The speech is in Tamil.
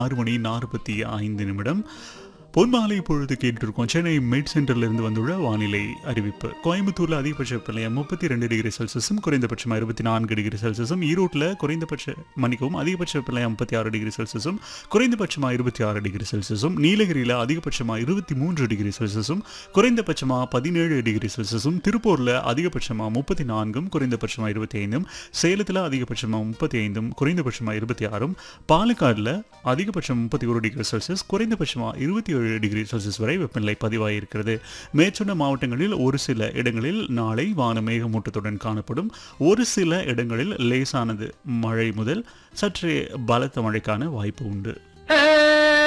ஆறு மணி நாற்பத்தி ஐந்து நிமிடம் பொன்மாலை பொழுது கேட்டிருக்கோம் சென்னை மிட் சென்டர்ல இருந்து வந்துள்ள வானிலை அறிவிப்பு கோயம்புத்தூர்ல அதிகபட்ச வெப்பநிலை முப்பத்தி ரெண்டு டிகிரி செல்சியஸும் குறைந்தபட்சமாக இருபத்தி நான்கு டிகிரி செல்சியஸும் ஈரோட்டில் குறைந்தபட்ச மன்னிக்கவும் அதிகபட்ச வெப்பநிலை முப்பத்தி ஆறு டிகிரி செல்சியஸும் குறைந்தபட்சமாக இருபத்தி ஆறு டிகிரி செல்சியஸும் நீலகிரியில் அதிகபட்சமாக இருபத்தி மூன்று டிகிரி செல்சியஸும் குறைந்தபட்சமாக பதினேழு டிகிரி செல்சியஸும் திருப்பூரில் அதிகபட்சமாக முப்பத்தி நான்கும் குறைந்தபட்சமாக இருபத்தி ஐந்தும் சேலத்தில் அதிகபட்சமாக முப்பத்தி ஐந்தும் குறைந்தபட்சமாக இருபத்தி ஆறும் பாலக்காடில் அதிகபட்சம் முப்பத்தி ஒரு டிகிரி செல்சியஸ் குறைந்தபட்சமாக இருபத்தி ஏழு டிகிரி செல்சியஸ் வரை வெப்பநிலை பதிவாகியிருக்கிறது மேற்சொன்ன மாவட்டங்களில் ஒரு சில இடங்களில் நாளை வான மேகமூட்டத்துடன் காணப்படும் ஒரு சில இடங்களில் லேசானது மழை முதல் சற்றே பலத்த மழைக்கான வாய்ப்பு உண்டு